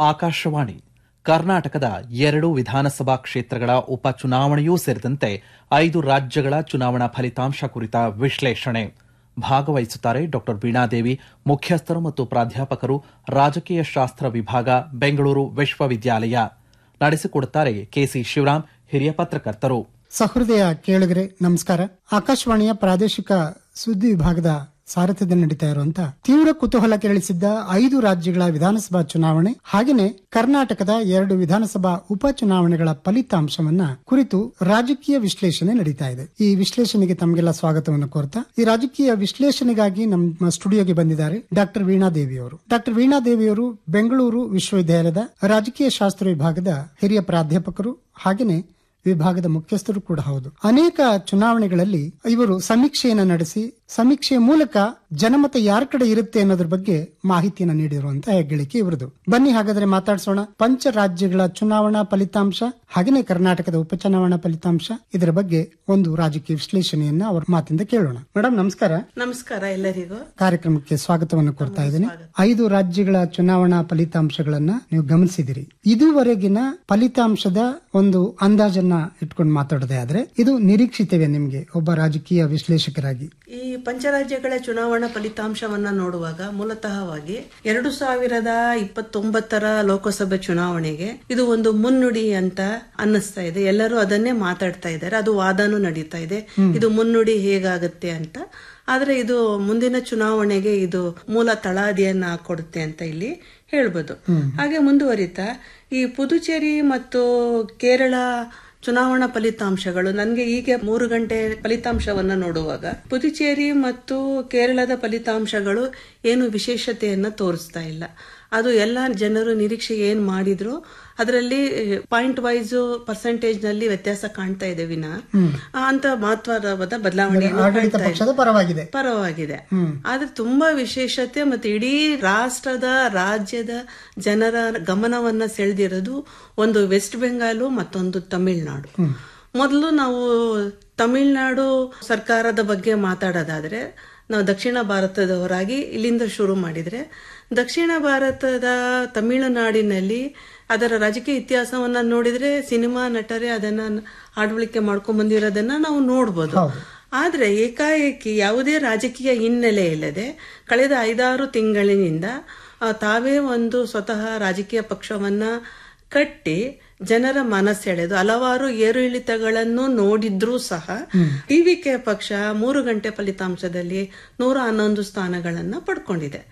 ಆಕಾಶವಾಣಿ ಕರ್ನಾಟಕದ ಎರಡು ವಿಧಾನಸಭಾ ಕ್ಷೇತ್ರಗಳ ಉಪಚುನಾವಣೆಯೂ ಸೇರಿದಂತೆ ಐದು ರಾಜ್ಯಗಳ ಚುನಾವಣಾ ಫಲಿತಾಂಶ ಕುರಿತ ವಿಶ್ಲೇಷಣೆ ಭಾಗವಹಿಸುತ್ತಾರೆ ಡಾ ವೀಣಾದೇವಿ ಮುಖ್ಯಸ್ಥರು ಮತ್ತು ಪ್ರಾಧ್ಯಾಪಕರು ರಾಜಕೀಯ ಶಾಸ್ತ್ರ ವಿಭಾಗ ಬೆಂಗಳೂರು ವಿಶ್ವವಿದ್ಯಾಲಯ ನಡೆಸಿಕೊಡುತ್ತಾರೆ ಕೆಸಿ ಶಿವರಾಮ್ ಹಿರಿಯ ಪತ್ರಕರ್ತರು ಸಹೃದಯ ಕೇಳುಗರೆ ನಮಸ್ಕಾರ ಆಕಾಶವಾಣಿಯ ಪ್ರಾದೇಶಿಕ ಸುದ್ದಿ ವಿಭಾಗದ ಸಾರಥ್ಯದಲ್ಲಿ ನಡೀತಾ ಇರುವಂತ ತೀವ್ರ ಕುತೂಹಲ ಕೆರಳಿಸಿದ್ದ ಐದು ರಾಜ್ಯಗಳ ವಿಧಾನಸಭಾ ಚುನಾವಣೆ ಹಾಗೆಯೇ ಕರ್ನಾಟಕದ ಎರಡು ವಿಧಾನಸಭಾ ಉಪಚುನಾವಣೆಗಳ ಫಲಿತಾಂಶವನ್ನ ಕುರಿತು ರಾಜಕೀಯ ವಿಶ್ಲೇಷಣೆ ನಡೀತಾ ಇದೆ ಈ ವಿಶ್ಲೇಷಣೆಗೆ ತಮಗೆಲ್ಲ ಸ್ವಾಗತವನ್ನು ಕೋರ್ತಾ ಈ ರಾಜಕೀಯ ವಿಶ್ಲೇಷಣೆಗಾಗಿ ನಮ್ಮ ಸ್ಟುಡಿಯೋಗೆ ಬಂದಿದ್ದಾರೆ ಡಾಕ್ಟರ್ ವೀಣಾದೇವಿ ಅವರು ಡಾಕ್ಟರ್ ವೀಣಾದೇವಿ ಅವರು ಬೆಂಗಳೂರು ವಿಶ್ವವಿದ್ಯಾಲಯದ ರಾಜಕೀಯ ಶಾಸ್ತ್ರ ವಿಭಾಗದ ಹಿರಿಯ ಪ್ರಾಧ್ಯಾಪಕರು ಹಾಗೆಯೇ ವಿಭಾಗದ ಮುಖ್ಯಸ್ಥರು ಕೂಡ ಹೌದು ಅನೇಕ ಚುನಾವಣೆಗಳಲ್ಲಿ ಇವರು ಸಮೀಕ್ಷೆಯನ್ನು ನಡೆಸಿ ಸಮೀಕ್ಷೆಯ ಮೂಲಕ ಜನಮತ ಯಾರ ಕಡೆ ಇರುತ್ತೆ ಅನ್ನೋದ್ರ ಬಗ್ಗೆ ಮಾಹಿತಿಯನ್ನು ನೀಡಿರುವಂತಹ ಹೆಗ್ಗಳಿಕೆ ಇವರದು ಬನ್ನಿ ಹಾಗಾದ್ರೆ ಮಾತಾಡ್ಸೋಣ ಪಂಚ ರಾಜ್ಯಗಳ ಚುನಾವಣಾ ಫಲಿತಾಂಶ ಹಾಗೆಯೇ ಕರ್ನಾಟಕದ ಉಪಚುನಾವಣಾ ಫಲಿತಾಂಶ ಇದರ ಬಗ್ಗೆ ಒಂದು ರಾಜಕೀಯ ವಿಶ್ಲೇಷಣೆಯನ್ನ ಅವರ ಮಾತಿಂದ ಕೇಳೋಣ ಮೇಡಮ್ ನಮಸ್ಕಾರ ನಮಸ್ಕಾರ ಎಲ್ಲರಿಗೂ ಕಾರ್ಯಕ್ರಮಕ್ಕೆ ಸ್ವಾಗತವನ್ನು ಕೊಡ್ತಾ ಇದ್ದೀನಿ ಐದು ರಾಜ್ಯಗಳ ಚುನಾವಣಾ ಫಲಿತಾಂಶಗಳನ್ನ ನೀವು ಗಮನಿಸಿದಿರಿ ಇದುವರೆಗಿನ ಫಲಿತಾಂಶದ ಒಂದು ಅಂದಾಜನ್ನ ಇಟ್ಕೊಂಡು ಮಾತಾಡೋದೇ ಆದ್ರೆ ಇದು ನಿರೀಕ್ಷಿತವೇ ನಿಮ್ಗೆ ಒಬ್ಬ ರಾಜಕೀಯ ವಿಶ್ಲೇಷಕರಾಗಿ ಈ ಪಂಚರಾಜ್ಯಗಳ ಚುನಾವಣಾ ಫಲಿತಾಂಶವನ್ನ ನೋಡುವಾಗ ಮೂಲತಃವಾಗಿ ಎರಡು ಸಾವಿರದ ಇಪ್ಪತ್ತೊಂಬತ್ತರ ಲೋಕಸಭೆ ಚುನಾವಣೆಗೆ ಇದು ಒಂದು ಮುನ್ನುಡಿ ಅಂತ ಅನ್ನಿಸ್ತಾ ಇದೆ ಎಲ್ಲರೂ ಅದನ್ನೇ ಮಾತಾಡ್ತಾ ಇದ್ದಾರೆ ಅದು ವಾದನೂ ನಡೀತಾ ಇದೆ ಇದು ಮುನ್ನುಡಿ ಹೇಗಾಗತ್ತೆ ಅಂತ ಆದ್ರೆ ಇದು ಮುಂದಿನ ಚುನಾವಣೆಗೆ ಇದು ಮೂಲ ತಳಾದಿಯನ್ನ ಕೊಡುತ್ತೆ ಅಂತ ಇಲ್ಲಿ ಹೇಳ್ಬೋದು ಹಾಗೆ ಮುಂದುವರಿತಾ ಈ ಪುದುಚೇರಿ ಮತ್ತು ಕೇರಳ ಚುನಾವಣಾ ಫಲಿತಾಂಶಗಳು ನನಗೆ ಈಗ ಮೂರು ಗಂಟೆ ಫಲಿತಾಂಶವನ್ನ ನೋಡುವಾಗ ಪುದುಚೇರಿ ಮತ್ತು ಕೇರಳದ ಫಲಿತಾಂಶಗಳು ಏನು ವಿಶೇಷತೆಯನ್ನ ತೋರಿಸ್ತಾ ಇಲ್ಲ ಅದು ಎಲ್ಲ ಜನರು ನಿರೀಕ್ಷೆ ಏನ್ ಮಾಡಿದ್ರು ಅದರಲ್ಲಿ ಪಾಯಿಂಟ್ ವೈಸ್ ಪರ್ಸೆಂಟೇಜ್ ನಲ್ಲಿ ವ್ಯತ್ಯಾಸ ಕಾಣ್ತಾ ಇದೆ ವಿನ ಅಂತ ಮಹತ್ವದ ಬದಲಾವಣೆ ಆಡಳಿತ ಪಕ್ಷದ ಪರವಾಗಿದೆ ಪರವಾಗಿದೆ ಆದ್ರೆ ತುಂಬಾ ವಿಶೇಷತೆ ಮತ್ತೆ ಇಡೀ ರಾಷ್ಟ್ರದ ರಾಜ್ಯದ ಜನರ ಗಮನವನ್ನ ಸೆಳೆದಿರೋದು ಒಂದು ವೆಸ್ಟ್ ಬೆಂಗಾಲು ಮತ್ತೊಂದು ತಮಿಳುನಾಡು ಮೊದಲು ನಾವು ತಮಿಳುನಾಡು ಸರ್ಕಾರದ ಬಗ್ಗೆ ಮಾತಾಡೋದಾದ್ರೆ ನಾವು ದಕ್ಷಿಣ ಭಾರತದವರಾಗಿ ಇಲ್ಲಿಂದ ಶುರು ಮಾಡಿದ್ರೆ ದಕ್ಷಿಣ ಭಾರತದ ತಮಿಳುನಾಡಿನಲ್ಲಿ ಅದರ ರಾಜಕೀಯ ಇತಿಹಾಸವನ್ನ ನೋಡಿದ್ರೆ ಸಿನಿಮಾ ನಟರೇ ಅದನ್ನ ಆಡಳಿಕೆ ಮಾಡ್ಕೊಂಡ್ ಬಂದಿರೋದನ್ನ ನಾವು ನೋಡ್ಬೋದು ಆದ್ರೆ ಏಕಾಏಕಿ ಯಾವುದೇ ರಾಜಕೀಯ ಹಿನ್ನೆಲೆ ಇಲ್ಲದೆ ಕಳೆದ ಐದಾರು ತಿಂಗಳಿನಿಂದ ತಾವೇ ಒಂದು ಸ್ವತಃ ರಾಜಕೀಯ ಪಕ್ಷವನ್ನ ಕಟ್ಟಿ ಜನರ ಮನಸೆಳೆದು ಹಲವಾರು ಏರಿಳಿತಗಳನ್ನು ನೋಡಿದ್ರೂ ಸಹ ಟಿವಿಕೆ ಪಕ್ಷ ಮೂರು ಗಂಟೆ ಫಲಿತಾಂಶದಲ್ಲಿ ನೂರ ಹನ್ನೊಂದು ಸ್ಥಾನಗಳನ್ನ ಪಡ್ಕೊಂಡಿದೆ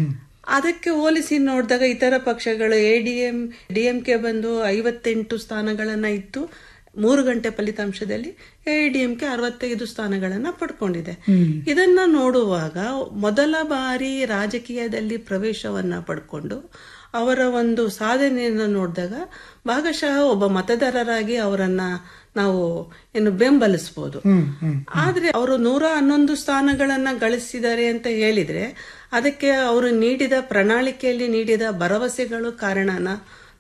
ಅದಕ್ಕೆ ಹೋಲಿಸಿ ನೋಡಿದಾಗ ಇತರ ಪಕ್ಷಗಳು ಎಡಿಎಂ ಡಿಎಂಕೆ ಬಂದು ಐವತ್ತೆಂಟು ಸ್ಥಾನಗಳನ್ನ ಇತ್ತು ಮೂರು ಗಂಟೆ ಫಲಿತಾಂಶದಲ್ಲಿ ಎಡಿಎಂಕೆ ಅರವತ್ತೈದು ಸ್ಥಾನಗಳನ್ನ ಪಡ್ಕೊಂಡಿದೆ ಇದನ್ನ ನೋಡುವಾಗ ಮೊದಲ ಬಾರಿ ರಾಜಕೀಯದಲ್ಲಿ ಪ್ರವೇಶವನ್ನ ಪಡ್ಕೊಂಡು ಅವರ ಒಂದು ಸಾಧನೆಯನ್ನು ನೋಡಿದಾಗ ಭಾಗಶಃ ಒಬ್ಬ ಮತದಾರರಾಗಿ ಅವರನ್ನ ನಾವು ಏನು ಬೆಂಬಲಿಸಬಹುದು ಆದ್ರೆ ಅವರು ನೂರ ಹನ್ನೊಂದು ಸ್ಥಾನಗಳನ್ನ ಗಳಿಸಿದ್ದಾರೆ ಅಂತ ಹೇಳಿದ್ರೆ ಅದಕ್ಕೆ ಅವರು ನೀಡಿದ ಪ್ರಣಾಳಿಕೆಯಲ್ಲಿ ನೀಡಿದ ಭರವಸೆಗಳು ಕಾರಣನ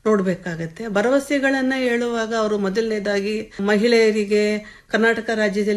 ನೋಡ್ಬೇಕಾಗತ್ತೆ ಭರವಸೆಗಳನ್ನ ಹೇಳುವಾಗ ಅವರು ಮೊದಲನೇದಾಗಿ ಮಹಿಳೆಯರಿಗೆ ಕರ್ನಾಟಕ ರಾಜ್ಯದಲ್ಲಿ